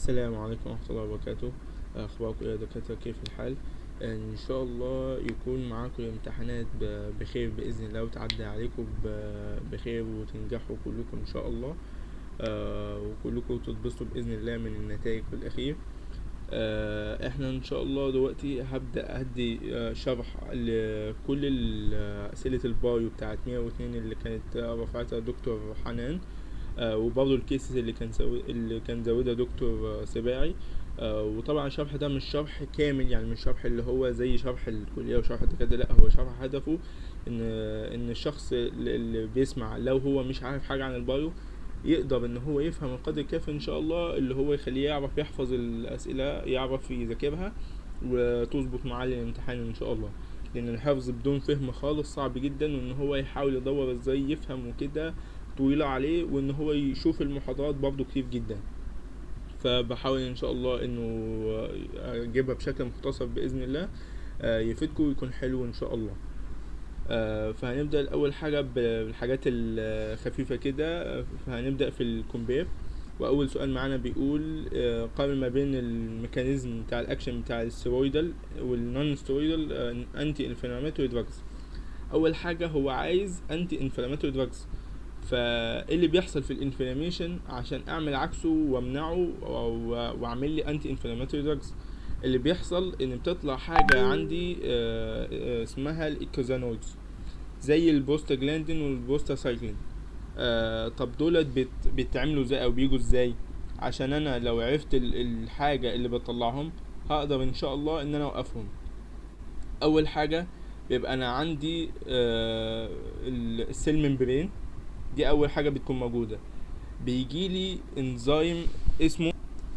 السلام عليكم ورحمة الله وبركاته أخباركم يا دكاترة كيف الحال إن شاء الله يكون معاكم الامتحانات ب- بخير بإذن الله وتعدي عليكم ب- بخير وتنجحوا كلكم إن شاء الله آه، وكلكم تتبسطوا بإذن الله من النتائج في الأخير آه، احنا ان شاء الله دلوقتي هبدأ ادي آه، شرح لكل ال- آه، اسئلة البايو بتاعت 102 اللي كانت آه، رفعتها دكتور حنان آه، وبرضه الكيسز اللي كان سو... اللي كان زودها دكتور آه، سباعي آه، وطبعا الشرح ده مش شرح كامل يعني مش شرح اللي هو زي شرح الكلية وشرح الدكاترة لا هو شرح هدفه ان ان الشخص اللي اللي بيسمع لو هو مش عارف حاجة عن البايو يقدر ان هو يفهم القدر الكافي ان شاء الله اللي هو يخليه يعرف يحفظ الاسئلة يعرف يذاكرها وتظبط معاه الامتحان ان شاء الله لان الحفظ بدون فهم خالص صعب جدا وان هو يحاول يدور ازاي يفهم وكده طويلة عليه وان هو يشوف المحاضرات برضه كتير جدا فبحاول ان شاء الله انه اجيبها بشكل مختصر باذن الله آه، يفيدكم ويكون حلو ان شاء الله آه، فهنبدأ الأول حاجة بالحاجات الخفيفة كده آه، فهنبدأ في الكومبير وأول سؤال معانا بيقول آه، قارن ما بين الميكانيزم بتاع الأكشن بتاع الستيرويدال والنون ستيرويدال أنتي انفلاماتوري دراجز أول حاجة هو عايز أنتي انفلاماتوري دراجز فايه اللي بيحصل في الانفلاميشن عشان اعمل عكسه وامنعه و- واعمل لي انتي انفلاماتوري دراجز اللي بيحصل ان بتطلع حاجه عندي آه، آه، اسمها الايكوزانويدز زي البوستاجلاندين والبوستاسايكلين آه طب دولت بت بيتعملوا ازاي او بيجوا ازاي عشان انا لو عرفت ال- الحاجه اللي بطلعهم هقدر ان شاء الله ان انا اوقفهم اول حاجه بيبقى انا عندي آه ال- السيل ممبرين دي اول حاجه بتكون موجوده بيجيلي انزيم اسمه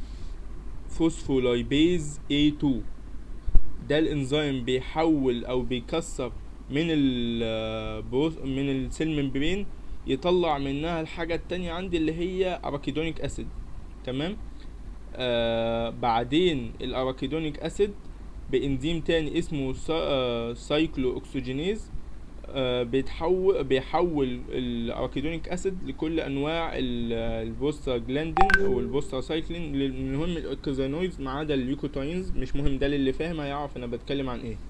فوسفولايبيز A2 ده الانزيم بيحول او بيكسر من ال من السيل ممبرين يطلع منها الحاجة التانية عندي اللي هي اراكيدونيك اسيد تمام آه بعدين الاراكيدونيك اسيد بانزيم تاني اسمه سا- آه سايكلو اوكسجينيز آه، بيتحول بيحول الاراكيدونيك اسيد لكل انواع ال- البوستاجلاندين او البوستاسايكلين المهم الاوكسانويدز ما عدا الليوكوتاينز مش مهم ده اللي فاهم هيعرف انا بتكلم عن ايه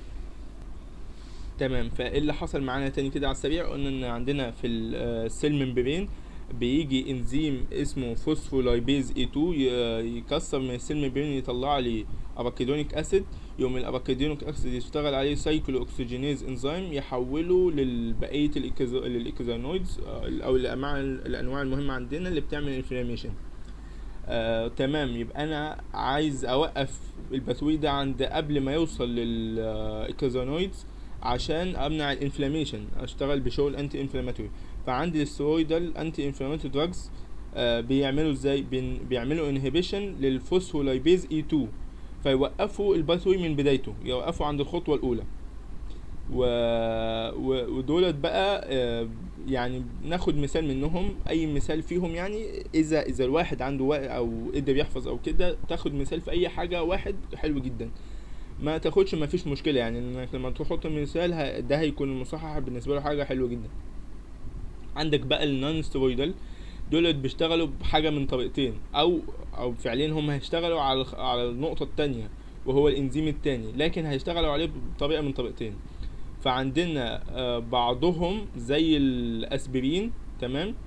تمام فايه اللي حصل معانا تاني كده على السريع قلنا ان عندنا في السيل ممبرين بيجي انزيم اسمه فوسفولايبيز A2 ي- يكسر من السيل ممبرين يطلع لي اراكيدونيك اسيد يوم الاراكيدونيك اسيد يشتغل عليه سايكلو اوكسجينيز انزيم يحوله للبقيه الايكوزانويدز او الانواع الانواع المهمه عندنا اللي بتعمل انفلاميشن آه، تمام يبقى انا عايز اوقف البثوي ده عند قبل ما يوصل للايكوزانويدز عشان امنع الانفلاميشن اشتغل بشغل انتي انفلاماتوري فعندي الستيرويدال انتي انفلاماتوري دراجز بيعملوا ازاي بين- بيعملوا انهبيشن للفوسفولايبيز اي 2 فيوقفوا الباثوي من بدايته يوقفوا عند الخطوه الاولى و... و... ودولت بقى آه، يعني ناخد مثال منهم اي مثال فيهم يعني اذا اذا الواحد عنده وقت او قدر يحفظ او كده تاخد مثال في اي حاجه واحد حلو جدا ما تاخدش ما فيش مشكله يعني انك لما تحط مثال ه- ده هيكون المصحح بالنسبه له حاجه حلوه جدا عندك بقى النون ستيرويدال دولت بيشتغلوا بحاجه من طريقتين او او فعليا هم هيشتغلوا على الخ- على النقطه التانية وهو الانزيم التاني لكن هيشتغلوا عليه بطريقه من طريقتين فعندنا آه، بعضهم زي الاسبرين تمام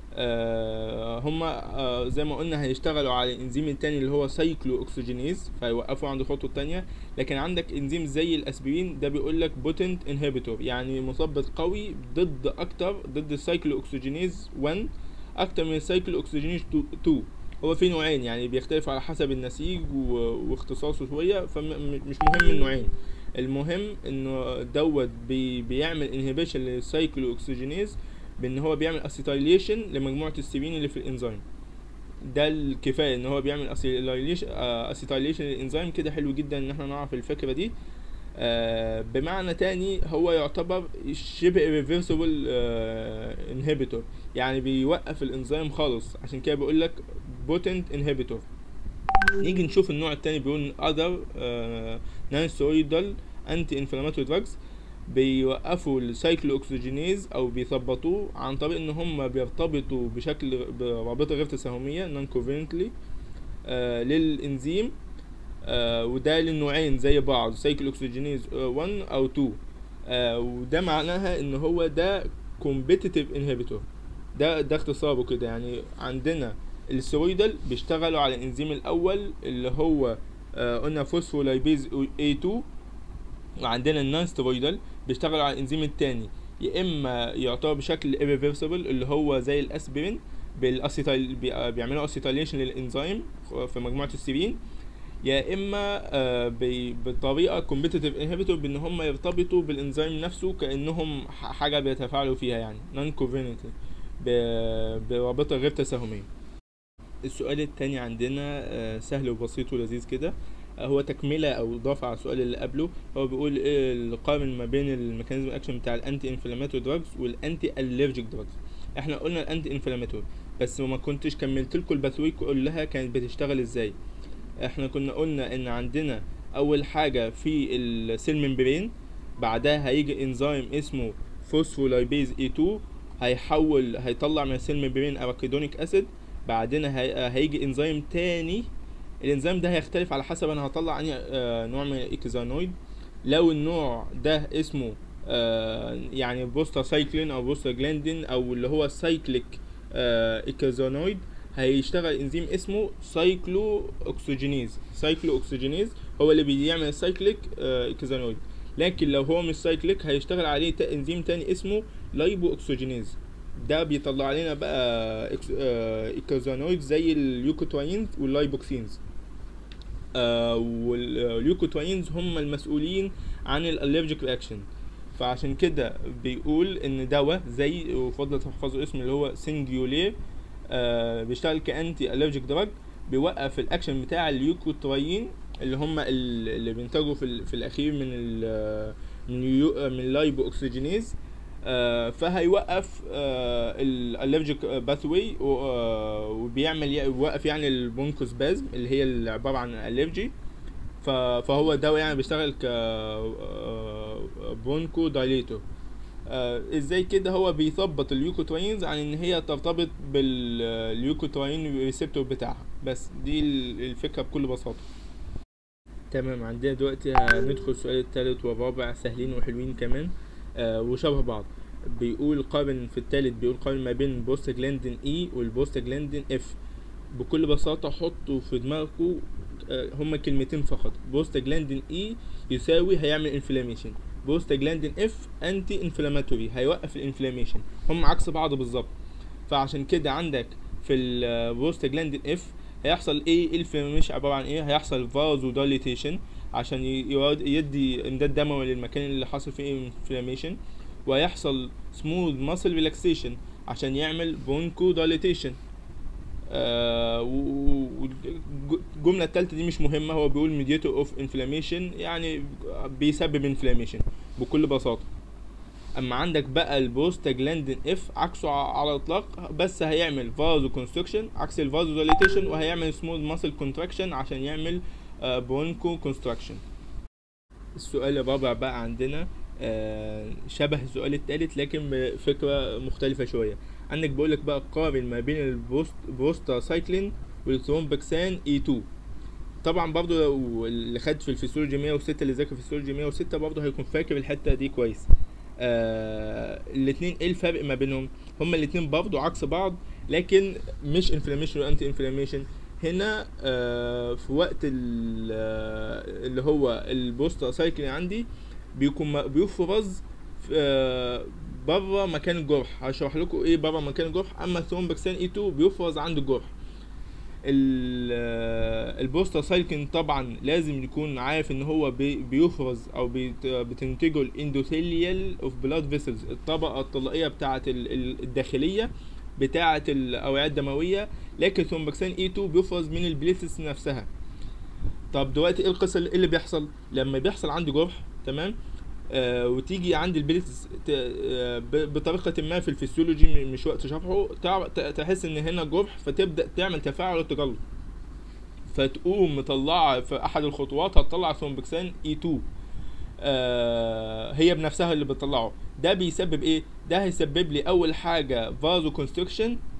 آه هم آه زي ما قلنا هيشتغلوا على الانزيم التاني اللي هو سايكلو اوكسجينيز فيوقفوا عند الخطوه التانية لكن عندك انزيم زي الاسبرين ده بيقول لك بوتنت انهبيتور يعني مثبط قوي ضد اكتر ضد السايكلو اوكسجينيز 1 اكتر من السايكلو اوكسجينيز 2 هو في نوعين يعني بيختلف على حسب النسيج و- واختصاصه شويه فمش مهم النوعين المهم انه دوت بي بيعمل انهبيشن للسايكلو اوكسجينيز بان هو بيعمل اسيتايليشن لمجموعه السيرين اللي في الانزيم ده الكفايه ان هو بيعمل اسيتايليشن للانزيم كده حلو جدا ان احنا نعرف الفكره دي آه بمعنى تاني هو يعتبر شبه ريفرسبل انهبيتور يعني بيوقف الانزيم خالص عشان كده بيقول لك بوتنت انهبيتور نيجي نشوف النوع التاني بيقول other نون ستيرويدال انتي انفلاماتوري دراجز بيوقفوا السايكلو اوكسجينيز او بيثبطوه عن طريق ان هم بيرتبطوا بشكل برابطه غير تساهميه نون كوفيرنتلي آه للانزيم آه وده للنوعين زي بعض سايكل اوكسجينيز 1 او 2 آه وده معناها ان هو ده كومبيتيتيف انهبيتور ده ده اختصاره كده يعني عندنا الستيرويدال بيشتغلوا على الانزيم الاول اللي هو آه قلنا فوسفولايبيز A2 وعندنا النون ستيرويدال بيشتغلوا على الانزيم التاني يا اما يعتبر بشكل irreversible اللي هو زي الاسبرين بالاسيتايل بي- بيعملوا اسيتايليشن للانزيم في مجموعه السيرين يا اما آه، بي- بطريقه كومبيتيتيف انهبيتور بان هم يرتبطوا بالانزيم نفسه كانهم ح- حاجه بيتفاعلوا فيها يعني نون كوفيننت برابطه غير تساهميه السؤال التاني عندنا آه، سهل وبسيط ولذيذ كده آه، هو تكمله او اضافه على السؤال اللي قبله هو بيقول ايه القارن ما بين الميكانيزم اكشن بتاع الانتي انفلاماتوري دراجز والانتي الرجيك دراجز احنا قلنا الانتي انفلاماتوري بس ما كنتش كملت لكم الباثوي كلها كانت بتشتغل ازاي احنا كنا قلنا ان عندنا اول حاجه في السيل ممبرين بعدها هيجي انزيم اسمه فوسفولايبيز اي 2 هيحول هيطلع من السيل ممبرين اراكيدونيك اسيد بعدين هي... هيجي انزيم تاني الانزيم ده هيختلف على حسب انا هطلع انهي آه، نوع من الايكزانويد لو النوع ده اسمه آه، يعني بوستا سايكلين او بوستا جلاندين او اللي هو سايكليك ايكزانويد هيشتغل انزيم اسمه سايكلو اوكسجينيز سايكلو اوكسجينيز هو اللي بيعمل السايكليك ايكزانويد لكن لو هو مش سايكليك هيشتغل عليه تا- انزيم تاني اسمه لايبو اوكسجينيز ده بيطلع لنا بقى إكس- آه، ايكوزانويد زي اليوكوتوينز واللايبوكسينز آه واليوكوتوينز هم المسؤولين عن الالرجيك رياكشن فعشان كده بيقول ان دواء زي وفضل تحفظوا اسم اللي هو سنجيولير آه بيشتغل كانتي الرجيك دراج بيوقف الاكشن بتاع اليوكوتوين اللي هم ال- اللي بينتجوا في, ال- في الاخير من ال من اليو من اللايبو اوكسجينيز آه، فهيوقف الالرجيك باثوي وبيعمل ي- يوقف يعني البونكوسبازم اللي هي اللي عباره عن الالرجي ف- فهو دواء يعني بيشتغل ك بونكو دايليتور ازاي كده هو بيثبط اليوكوتوينز عن ان هي ترتبط باليوكوتوين ريسبتور بتاعها بس دي ال- الفكره بكل بساطه تمام عندنا دلوقتي هندخل السؤال التالت والرابع سهلين وحلوين كمان آه وشبه بعض بيقول قارن في التالت بيقول قارن ما بين البوستاجلاندين اي والبوستاجلاندين اف بكل بساطة حطوا في دماغكم آه، هما كلمتين فقط بوستاجلاندين اي يساوي هيعمل انفلاميشن بوستاجلاندين اف انتي انفلاماتوري هيوقف الانفلاميشن هم عكس بعض بالظبط فعشان كده عندك في البوستاجلاندين اف هيحصل ايه الانفلاميشن عبارة عن ايه هيحصل فازو دايليتيشن عشان ي- يود- يدي امداد دموي للمكان اللي حصل فيه انفلاميشن وهيحصل سموث ماسل ريلاكسيشن عشان يعمل بونكو دايليتيشن والجملة التالتة دي مش مهمة هو بيقول ميديتور اوف انفلاميشن يعني بيسبب انفلاميشن بكل بساطة اما عندك بقى البوستاجلاندين اف عكسه ع- على الاطلاق بس هيعمل فازو كونستركشن عكس الفازو دايليتيشن وهيعمل سموث ماسل كونتراكشن عشان يعمل بونكو كونستراكشن السؤال الرابع بقى عندنا آه، شبه السؤال التالت لكن بفكرة مختلفة شوية عندك بيقولك بقى قارن ما بين البوست بوستا سايكلين والثرومبكسان اي 2 طبعا برضو لو اللي خد في الفسيولوجي 106 اللي ذاكر في الفسيولوجي 106 برضو هيكون فاكر الحتة دي كويس آه الاتنين ايه الفرق ما بينهم هما الاتنين برضو عكس بعض لكن مش انفلاميشن وانتي انفلاميشن هنا آه في وقت ال- آه، اللي هو البوستا سايكلين عندي بيكون م- بيفرز آه بره مكان الجرح هشرح لكم ايه بره مكان الجرح اما الثرومبكسان اي 2 بيفرز عند الجرح ال- آه، البوستا سايكلين طبعا لازم يكون عارف ان هو بي- بيفرز او بيت- بتنتجه الاندوثيليال اوف بلاد فيسلز الطبقه الطلائيه بتاعه ال- ال- الداخليه بتاعه الاوعيه الدمويه لكن ثرومبكسان اي 2 بيفرز من البليتس نفسها طب دلوقتي ايه القصه اللي إيه اللي بيحصل لما بيحصل عندي جرح تمام آه وتيجي عند البليتس ت- آه ب- بطريقه ما في الفسيولوجي م- مش وقت شرحه تع- ت- تحس ان هنا جرح فتبدا تعمل تفاعل التجلط فتقوم مطلعه في احد الخطوات هتطلع ثرومبكسان اي 2 آه هي بنفسها اللي بتطلعه ده بيسبب ايه ده هيسبب لي اول حاجه فازو كونستريكشن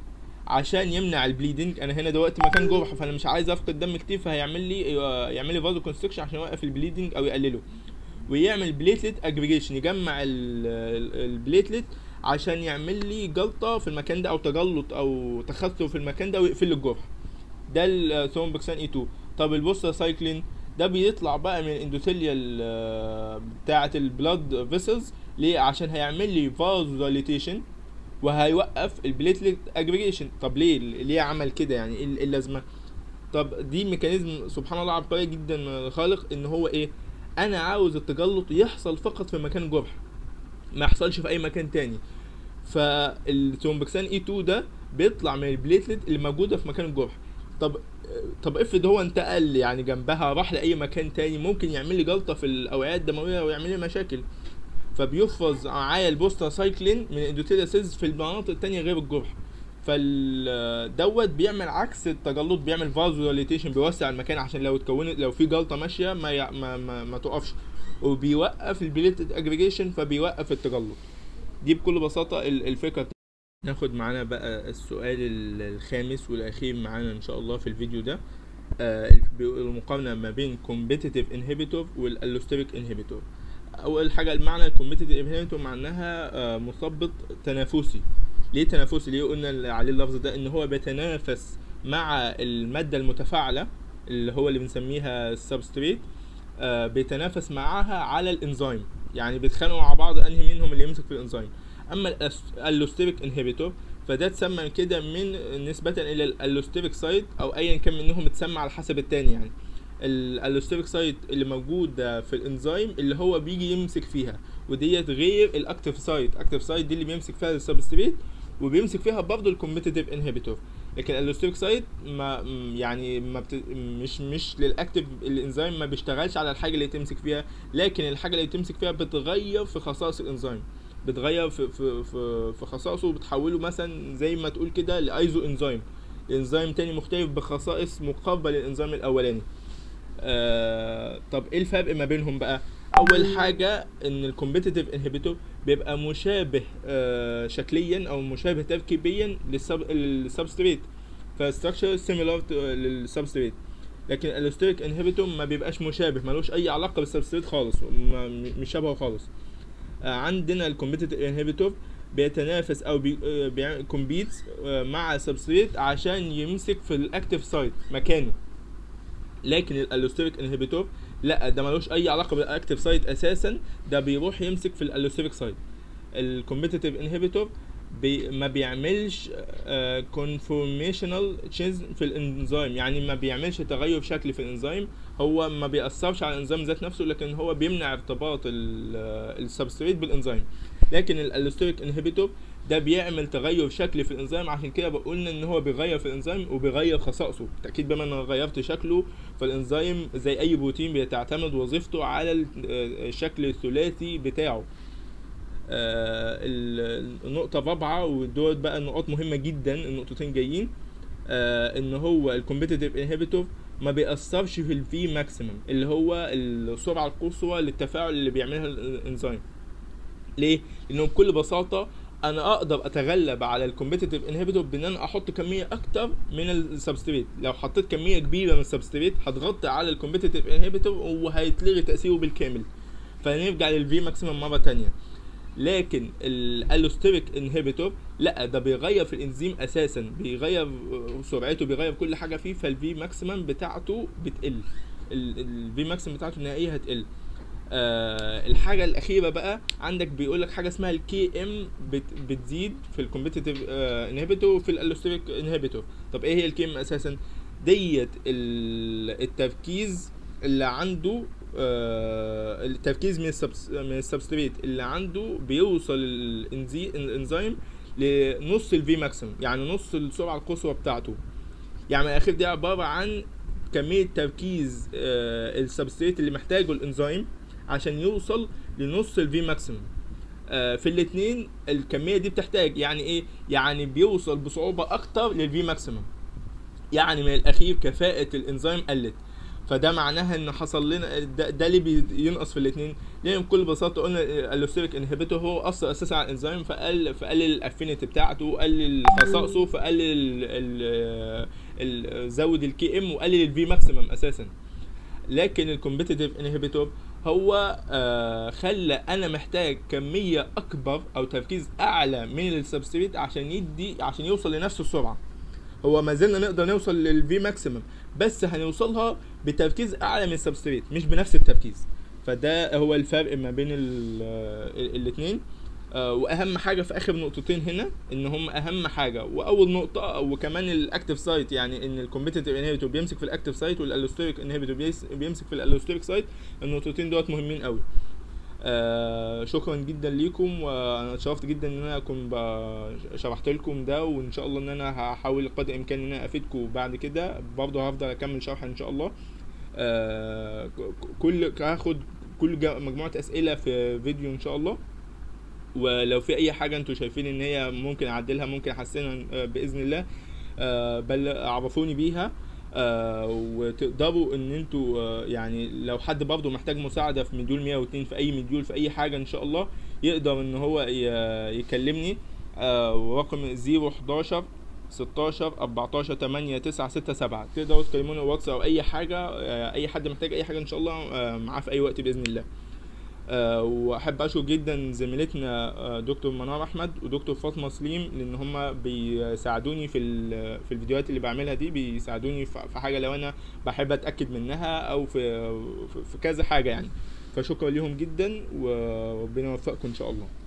عشان يمنع البليدنج انا هنا دلوقتي مكان جرح فانا مش عايز افقد دم كتير فهيعمل لي يعمل لي فازو كونستريكشن عشان يوقف البليدنج او يقلله ويعمل بليتلت اجريجيشن يجمع البليتلت عشان يعمل لي جلطه في المكان ده او تجلط او تخثر في المكان ده ويقفل لي الجرح ده الثرومبوكسان اي 2 طب البوستر سايكلين ده بيطلع بقى من الاندوثيليال بتاعه البلاد فيسلز ليه عشان هيعمل لي فازو دايليتيشن وهيوقف البليتلت اجريجيشن طب ليه ليه عمل كده يعني ايه اللازمه طب دي ميكانيزم سبحان الله عبقريه جدا من الخالق ان هو ايه انا عاوز التجلط يحصل فقط في مكان الجرح ما يحصلش في اي مكان تاني فالترومبكسان اي 2 ده بيطلع من البليتلت اللي موجوده في مكان الجرح طب طب افرض هو انتقل يعني جنبها راح لاي مكان تاني ممكن يعمل لي جلطه في الاوعيه الدمويه ويعمل لي مشاكل فبيحفظ معايا البوستر سايكلين من الاندوتيليا سيلز في المناطق التانية غير الجرح فالدوت بيعمل عكس التجلط بيعمل فازو دايليتيشن بيوسع المكان عشان لو اتكونت لو في جلطه ماشيه ما ي... ما, ما, ما تقفش وبيوقف البليتد اجريجيشن فبيوقف التجلط دي بكل بساطه الفكره ناخد معانا بقى السؤال الخامس والاخير معانا ان شاء الله في الفيديو ده آه المقارنه ما بين competitive inhibitor والallosteric inhibitor اول حاجه المعنى الكومبيتيتيف انهبيتور معناها آه مثبط تنافسي ليه تنافسي ليه قلنا عليه اللفظ ده ان هو بيتنافس مع الماده المتفاعله اللي هو اللي بنسميها السبستريت آه بيتنافس معاها على الانزيم يعني بيتخانقوا مع بعض انهي منهم اللي يمسك في الانزيم اما الالوستيريك انهبيتور فده اتسمى كده من نسبة الى الالوستيريك سايت او ايا كان منهم اتسمى على حسب التاني يعني الالوستيريك سايت اللي موجود في الانزيم اللي هو بيجي يمسك فيها وديت غير الاكتيف سايت اكتيف سايت دي اللي بيمسك فيها السبستريت وبيمسك فيها برضه الكومبيتيتيف انهبيتور لكن الالوستيريك سايت ما يعني ما بت... مش مش للاكتيف الانزيم ما بيشتغلش على الحاجه اللي تمسك فيها لكن الحاجه اللي تمسك فيها بتغير في خصائص الانزيم بتغير في في في, في خصائصه وبتحوله مثلا زي ما تقول كده لايزو انزيم انزيم تاني مختلف بخصائص مقابله للانزيم الاولاني آه طب ايه الفرق ما بينهم بقى اول حاجه ان الكومبيتيتيف انهبيتور بيبقى مشابه آه شكليا او مشابه تركيبيا للسبستريت فستراكشر سيميلار للسبستريت لكن الالوستيريك انهبيتور ما بيبقاش مشابه ملوش اي علاقه بالسبستريت خالص مش شبهه خالص آه عندنا الكومبيتيتيف انهبيتور بيتنافس او بي بيعمل كومبيتس مع سبستريت عشان يمسك في الاكتيف سايت مكانه لكن الالوستيريك انهبيتور لا ده ملوش اي علاقه بالاكتيف سايت اساسا ده بيروح يمسك في الالوستيريك سايت الكومبيتيتيف انهبيتور بي ما بيعملش كونفورميشنال تشينج في الانزيم يعني ما بيعملش تغير شكلي في الانزيم هو ما بيأثرش على الانزيم ذات نفسه لكن هو بيمنع ارتباط السبستريت بالانزيم لكن الالوستيريك انهبيتور ده بيعمل تغير شكلي في الانزيم عشان كده بقولنا ان هو بيغير في الانزيم وبيغير خصائصه تاكيد بما ان انا غيرت شكله فالانزيم زي اي بروتين بتعتمد وظيفته على الشكل الثلاثي بتاعه آه النقطة الرابعة ودول بقى نقاط مهمة جدا النقطتين جايين آه ان هو الكومبيتيتيف انهبيتور ما بيأثرش في الفي ماكسيمم اللي هو السرعة القصوى للتفاعل اللي بيعملها الانزيم ليه؟ لانه بكل بساطة انا اقدر اتغلب على الكومبيتيتيف انهبيتور بان انا احط كميه اكتر من السبستريت لو حطيت كميه كبيره من السبستريت هتغطي على الكومبيتيتيف انهبيتور وهيتلغي تاثيره بالكامل فنرجع للفي ماكسيمم مره تانية لكن الالوستيريك انهبيتور لا ده بيغير في الانزيم اساسا بيغير سرعته بيغير كل حاجه فيه فالفي ماكسيمم بتاعته بتقل الفي ماكسيمم بتاعته النهائيه هتقل آه الحاجة الأخيرة بقى عندك بيقول لك حاجة اسمها الكي ام بت بتزيد في الكومبيتيتيف انهبيتور وفي الالوستيريك انهبيتور طب ايه هي الكي ام اساسا؟ ديت التركيز اللي عنده آه التركيز من السبس من السبستريت اللي عنده بيوصل الانزيم لنص الفي ماكسيمم يعني نص السرعة القصوى بتاعته يعني الاخير دي عبارة عن كمية تركيز آه السبستريت اللي محتاجه الانزيم عشان يوصل لنص الفي ماكسيمم آه في الاثنين الكميه دي بتحتاج يعني ايه يعني بيوصل بصعوبه اكتر للفي ماكسيمم يعني من الاخير كفاءه الانزيم قلت فده معناها ان حصل لنا ده, ده ليه بينقص في الاثنين ليه بكل بساطه قلنا الالوستيريك انهبيتور هو اثر اساسا على الانزيم فقل فقلل الافينيتي بتاعته قلل خصائصه فقلل ال- ال- زود الكي ام وقلل الفي ماكسيمم اساسا لكن الكومبيتيتيف انهبيتور هو آه خلى انا محتاج كميه اكبر او تركيز اعلى من السبستريت عشان يدي عشان يوصل لنفس السرعه هو ما زلنا نقدر نوصل للفي ماكسيمم بس هنوصلها بتركيز اعلى من السبستريت مش بنفس التركيز فده هو الفرق ما بين الاثنين واهم حاجه في اخر نقطتين هنا ان هم اهم حاجه واول نقطه وكمان الاكتف سايت يعني ان الكومبيتيتيف انهبيتور بيمسك في الاكتف سايت والالوستيريك انهبيتور بيمسك في الالوستيريك سايت النقطتين دوت مهمين قوي آه شكرا جدا ليكم وانا اتشرفت جدا ان انا اكون ب- شرحت لكم ده وان شاء الله ان انا هحاول قدر الامكان ان انا افيدكم بعد كده برضه هفضل اكمل شرح ان شاء الله آه ك- كل هاخد كل جا- مجموعه اسئله في فيديو ان شاء الله ولو في اي حاجه انتوا شايفين ان هي ممكن اعدلها ممكن احسنها آه، باذن الله آه، بل عرفوني بيها آه، وتقدروا ان انتوا آه، يعني لو حد برضه محتاج مساعده في مديول 102 في اي مديول في اي حاجه ان شاء الله يقدر ان هو ي- يكلمني آه، ورقم 011 16 14 8 9 6 7 تقدروا تكلموني واتس او اي حاجه آه، اي حد محتاج اي حاجه ان شاء الله آه، معاه في اي وقت باذن الله آه، واحب اشكر جدا زميلتنا آه، دكتور منار احمد ودكتور فاطمه سليم لان هم بيساعدوني في ال- في الفيديوهات اللي بعملها دي بيساعدوني في في حاجه لو انا بحب اتاكد منها او في في- في كذا حاجه يعني فشكرا ليهم جدا وربنا يوفقكم ان شاء الله